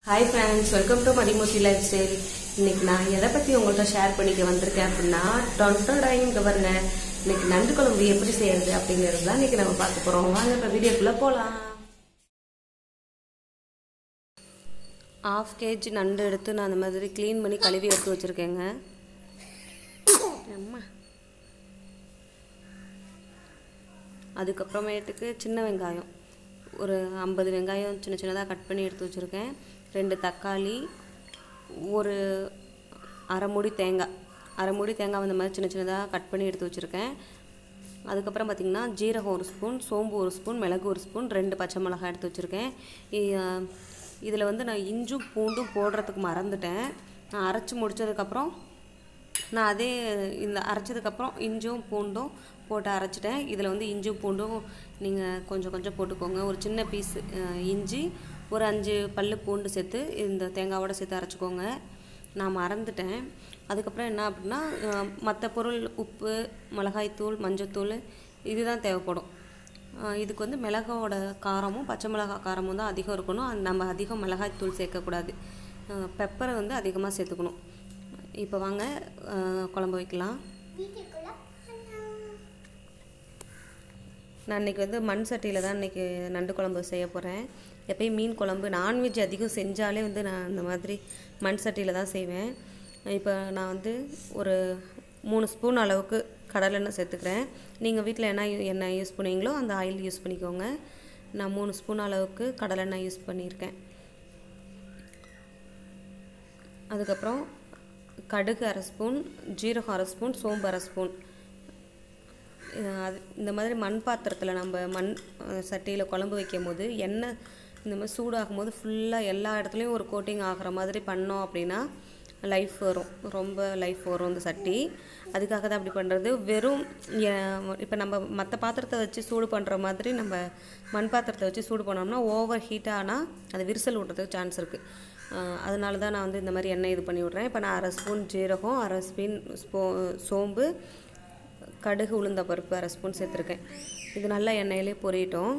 hi friends welcome to Mathimoorthy life style இன்னைக்கு நான் எதை பற்றி உங்கள்கிட்ட ஷேர் பண்ணிக்க வந்திருக்கேன் அப்படின்னா டொன்டோடாய் இங்கே பாருங்க இன்னைக்கு நண்டு குழம்பு எப்படி செய்யறது அப்படிங்கிறது தான் இன்னைக்கு நம்ம பார்க்க போகிறோம் வாங்க இப்போ வீடியோக்குள்ளே போகலாம் ஆஃப் கேஜி நண்டு எடுத்து நான் அந்த மாதிரி க்ளீன் பண்ணி கழுவி எடுத்து வச்சுருக்கேங்க அம்மா அதுக்கப்புறமேட்டுக்கு சின்ன வெங்காயம் ஒரு ஐம்பது வெங்காயம் சின்ன சின்னதாக கட் பண்ணி எடுத்து வச்சுருக்கேன் ரெண்டு தக்காளி ஒரு அரை மூடி தேங்காய் அரை மூடி தேங்காய் இந்த மாதிரி சின்ன சின்னதாக கட் பண்ணி எடுத்து வச்சுருக்கேன் அதுக்கப்புறம் பார்த்திங்கன்னா ஜீரகம் ஒரு ஸ்பூன் சோம்பு ஒரு ஸ்பூன் மிளகு ஒரு ஸ்பூன் ரெண்டு பச்சை மிளகாய் எடுத்து வச்சுருக்கேன் இதில் வந்து நான் இஞ்சும் பூண்டும் போடுறதுக்கு மறந்துட்டேன் நான் அரைச்சி முடித்ததுக்கப்புறம் நான் அதே இந்த அரைச்சதுக்கப்புறம் இஞ்சும் பூண்டும் போட்டு அரைச்சிட்டேன் இதில் வந்து இஞ்சும் பூண்டும் நீங்கள் கொஞ்சம் கொஞ்சம் போட்டுக்கோங்க ஒரு சின்ன பீஸ் இஞ்சி ஒரு அஞ்சு பல் பூண்டு சேர்த்து இந்த தேங்காவோட சேர்த்து அரைச்சிக்கோங்க நான் மறந்துட்டேன் அதுக்கப்புறம் என்ன அப்படின்னா மற்ற பொருள் உப்பு மிளகாய்த்தூள் மஞ்சத்தூள் இதுதான் தேவைப்படும் இதுக்கு வந்து மிளகாவோட காரமும் பச்சை மிளகாய் காரமும் தான் அதிகம் இருக்கணும் நம்ம அதிகம் மிளகாய்த்தூள் சேர்க்கக்கூடாது பெப்பரை வந்து அதிகமாக சேர்த்துக்கணும் இப்போ வாங்க குழம்பு வைக்கலாம் நான் இன்றைக்கி வந்து மண் சட்டியில் தான் இன்றைக்கி நண்டு குழம்பு செய்ய போகிறேன் எப்பயும் மீன் குழம்பு நான்வெஜ் அதிகம் செஞ்சாலே வந்து நான் இந்த மாதிரி மண் சட்டியில் தான் செய்வேன் இப்போ நான் வந்து ஒரு மூணு ஸ்பூன் அளவுக்கு கடலெண்ணெய் சேர்த்துக்கிறேன் நீங்கள் வீட்டில் என்ன எண்ணெய் யூஸ் பண்ணுவீங்களோ அந்த ஆயில் யூஸ் பண்ணிக்கோங்க நான் மூணு ஸ்பூன் அளவுக்கு கடலெண்ணெய் யூஸ் பண்ணியிருக்கேன் அதுக்கப்புறம் கடுகு அரை ஸ்பூன் ஜீரகம் அரை ஸ்பூன் சோம்பு அரை ஸ்பூன் அது இந்த மாதிரி மண் பாத்திரத்தில் நம்ம மண் சட்டியில் குழம்பு வைக்கும் போது எண்ணெய் இந்த மாதிரி சூடாகும் போது ஃபுல்லாக எல்லா இடத்துலையும் ஒரு கோட்டிங் ஆகிற மாதிரி பண்ணோம் அப்படின்னா லைஃப் வரும் ரொம்ப லைஃப் வரும் இந்த சட்டி அதுக்காக தான் அப்படி பண்ணுறது வெறும் இப்போ நம்ம மற்ற பாத்திரத்தை வச்சு சூடு பண்ணுற மாதிரி நம்ம மண் பாத்திரத்தை வச்சு சூடு பண்ணோம்னா ஓவர் ஹீட் ஆனால் அது விரிசல் விட்றதுக்கு சான்ஸ் இருக்குது அதனால தான் நான் வந்து இந்த மாதிரி எண்ணெய் இது பண்ணி விட்றேன் இப்போ நான் அரை ஸ்பூன் ஜீரகம் அரை ஸ்பூன் ஸ்போ சோம்பு கடுகு உளுந்த பருப்பு அரை ஸ்பூன் சேர்த்துருக்கேன் இது நல்லா எண்ணெயிலே பொரியட்டும்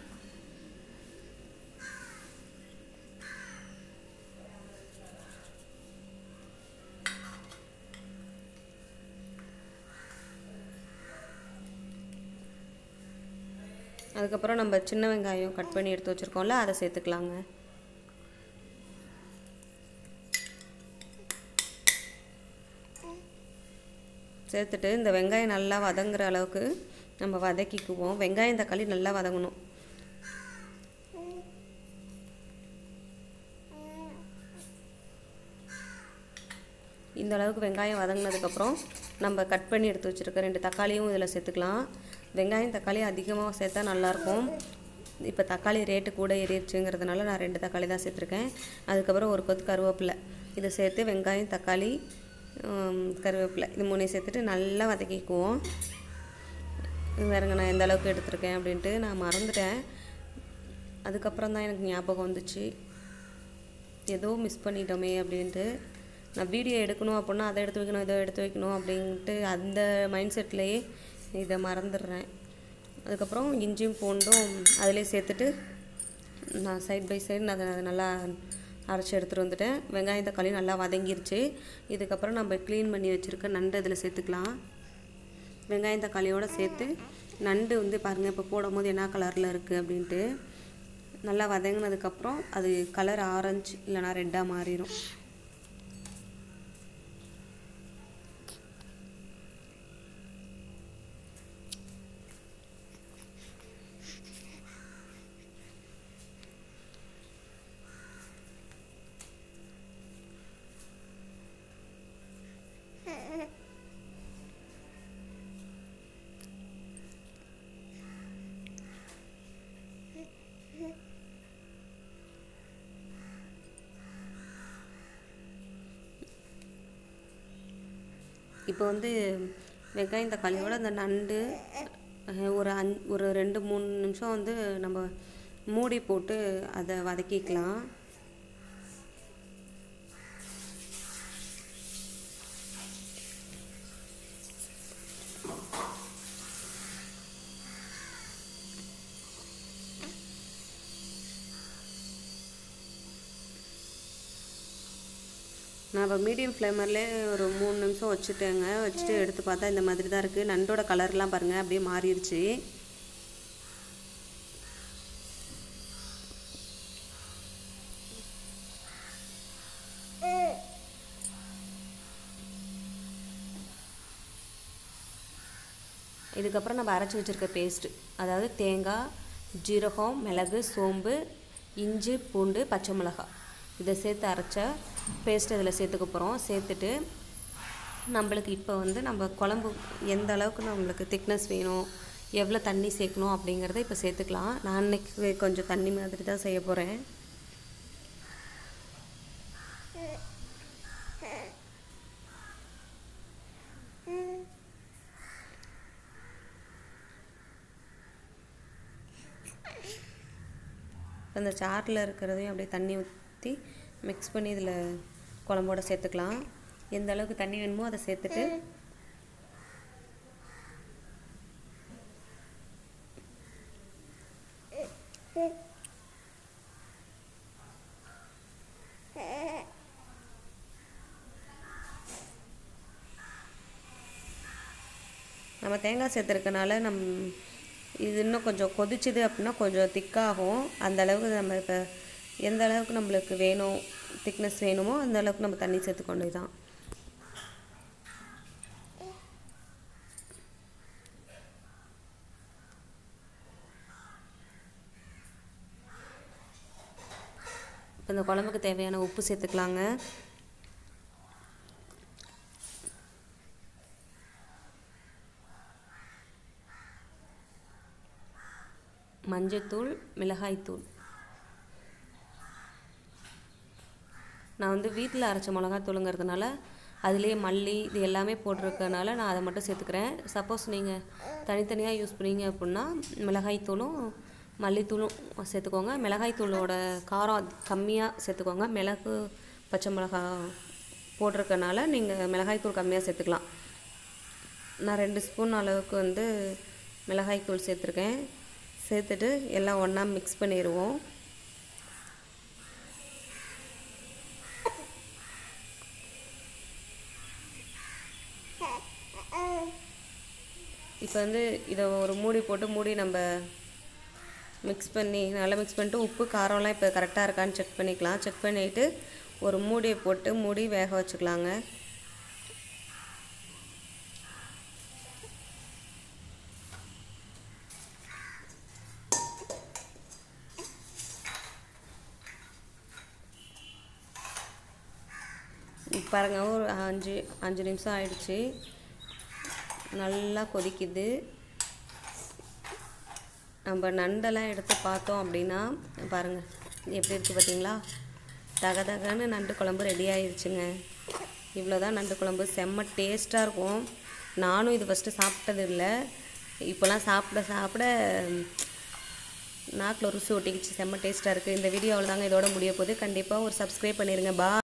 அதுக்கப்புறம் நம்ம சின்ன வெங்காயம் கட் பண்ணி எடுத்து வச்சுருக்கோம்ல அதை சேர்த்துக்கலாங்க சேர்த்துட்டு இந்த வெங்காயம் நல்லா வதங்குற அளவுக்கு நம்ம வதக்கிக்குவோம் வெங்காயம் தக்காளி நல்லா வதங்கணும் இந்த அளவுக்கு வெங்காயம் வதங்கினதுக்கப்புறம் நம்ம கட் பண்ணி எடுத்து வச்சுருக்க ரெண்டு தக்காளியும் இதில் சேர்த்துக்கலாம் வெங்காயம் தக்காளி அதிகமாக சேர்த்தா நல்லாயிருக்கும் இப்போ தக்காளி ரேட்டு கூட ஏறிடுச்சுங்கிறதுனால நான் ரெண்டு தக்காளி தான் சேர்த்துருக்கேன் அதுக்கப்புறம் ஒரு கொத்து கருவேப்பிலை இதை சேர்த்து வெங்காயம் தக்காளி கருவேப்பிலை இது மூணையும் சேர்த்துட்டு நல்லா வதக்கிக்குவோம் வேறுங்க நான் எந்த அளவுக்கு எடுத்திருக்கேன் அப்படின்ட்டு நான் மறந்துட்டேன் அதுக்கப்புறம் தான் எனக்கு ஞாபகம் வந்துச்சு ஏதோ மிஸ் பண்ணிட்டோமே அப்படின்ட்டு நான் வீடியோ எடுக்கணும் அப்படின்னா அதை எடுத்து வைக்கணும் இதை எடுத்து வைக்கணும் அப்படின்ட்டு அந்த மைண்ட் செட்லேயே இதை மறந்துடுறேன் அதுக்கப்புறம் இஞ்சியும் பூண்டும் அதிலே சேர்த்துட்டு நான் சைட் பை சைடு நான் அதை நல்லா அரைச்சி எடுத்துகிட்டு வந்துட்டேன் வெங்காயம் தக்காளி நல்லா வதங்கிருச்சு இதுக்கப்புறம் நம்ம க்ளீன் பண்ணி வச்சுருக்க நண்டு இதில் சேர்த்துக்கலாம் வெங்காயம் தக்காளியோடு சேர்த்து நண்டு வந்து பாருங்கள் இப்போ போடும் போது என்ன கலரில் இருக்குது அப்படின்ட்டு நல்லா வதங்கினதுக்கப்புறம் அது கலர் ஆரஞ்சு இல்லைனா ரெட்டாக மாறிடும் இப்போ வந்து வெங்காயம் தக்காளியோட அந்த நண்டு ஒரு அஞ் ஒரு ரெண்டு மூணு நிமிஷம் வந்து நம்ம மூடி போட்டு அதை வதக்கிக்கலாம் நான் இப்போ மீடியம் ஃப்ளேமர்லேயே ஒரு மூணு நிமிஷம் வச்சுட்டேங்க வச்சுட்டு எடுத்து பார்த்தா இந்த மாதிரி தான் இருக்குது நண்டோட கலர்லாம் பாருங்கள் அப்படியே மாறிடுச்சு இதுக்கப்புறம் நம்ம அரைச்சி வச்சுருக்க பேஸ்ட்டு அதாவது தேங்காய் ஜீரகம் மிளகு சோம்பு இஞ்சி பூண்டு பச்சை மிளகாய் இதை சேர்த்து அரைச்ச பேஸ்ட் இதில் சேர்த்துக்க போகிறோம் சேர்த்துட்டு நம்மளுக்கு இப்போ வந்து நம்ம குழம்பு எந்த அளவுக்கு நம்மளுக்கு திக்னஸ் வேணும் எவ்வளோ தண்ணி சேர்க்கணும் அப்படிங்கிறத இப்போ சேர்த்துக்கலாம் நான் இன்னைக்கு கொஞ்சம் தண்ணி மாதிரி தான் செய்ய போகிறேன் அந்த சாரில் இருக்கிறதையும் அப்படியே தண்ணி ஊற்றி மிக்ஸ் பண்ணி இதில் குழம்போட சேர்த்துக்கலாம் எந்த அளவுக்கு தண்ணி வேணுமோ அதை சேர்த்துட்டு நம்ம தேங்காய் சேர்த்துருக்கனால நம் இது இன்னும் கொஞ்சம் கொதிச்சுது அப்படின்னா கொஞ்சம் திக்காகும் அந்த அளவுக்கு நம்ம இப்போ எந்த அளவுக்கு நம்மளுக்கு வேணும் திக்னஸ் வேணுமோ அந்த அளவுக்கு நம்ம தண்ணி சேர்த்துக்கொண்டு தான் இப்போ இந்த குழம்புக்கு தேவையான உப்பு சேர்த்துக்கலாங்க மஞ்சத்தூள் மிளகாய்த்தூள் நான் வந்து வீட்டில் அரைச்ச மிளகாத்தூளுங்கிறதுனால அதுலேயே மல்லி இது எல்லாமே போட்டிருக்கனால நான் அதை மட்டும் சேர்த்துக்கிறேன் சப்போஸ் நீங்கள் தனித்தனியாக யூஸ் பண்ணீங்க அப்படின்னா மிளகாய்த்தூளும் மல்லித்தூளும் சேர்த்துக்கோங்க மிளகாய்த்தூளோட காரம் கம்மியாக சேர்த்துக்கோங்க மிளகு பச்சை மிளகாய் போட்டிருக்கனால நீங்கள் மிளகாய்த்தூள் கம்மியாக சேர்த்துக்கலாம் நான் ரெண்டு ஸ்பூன் அளவுக்கு வந்து மிளகாய்த்தூள் சேர்த்துருக்கேன் சேர்த்துட்டு எல்லாம் ஒன்றா மிக்ஸ் பண்ணிடுவோம் இப்போ வந்து இதை ஒரு மூடி போட்டு மூடி நம்ம மிக்ஸ் பண்ணி நல்லா மிக்ஸ் பண்ணிட்டு உப்பு காரம்லாம் இப்போ கரெக்டாக இருக்கான்னு செக் பண்ணிக்கலாம் செக் பண்ணிவிட்டு ஒரு மூடியை போட்டு மூடி வேக வச்சுக்கலாங்க பாருங்க ஒரு அஞ்சு அஞ்சு நிமிஷம் ஆயிடுச்சு நல்லா கொதிக்குது நம்ம நண்டெல்லாம் எடுத்து பார்த்தோம் அப்படின்னா பாருங்கள் எப்படி இருக்குது பார்த்தீங்களா தக தகன்னு நண்டு குழம்பு ரெடி ஆயிடுச்சுங்க இவ்வளோ தான் நண்டு குழம்பு செம்ம டேஸ்ட்டாக இருக்கும் நானும் இது ஃபஸ்ட்டு சாப்பிட்டது இல்லை இப்போலாம் சாப்பிட சாப்பிட நாக்கில் ருசி ஒட்டிக்கிச்சு செம்ம டேஸ்ட்டாக இருக்குது இந்த வீடியோ அவ்வளோதாங்க இதோட முடிய போகுது கண்டிப்பாக ஒரு சப்ஸ்கிரைப் பண்ணிடுங்க பா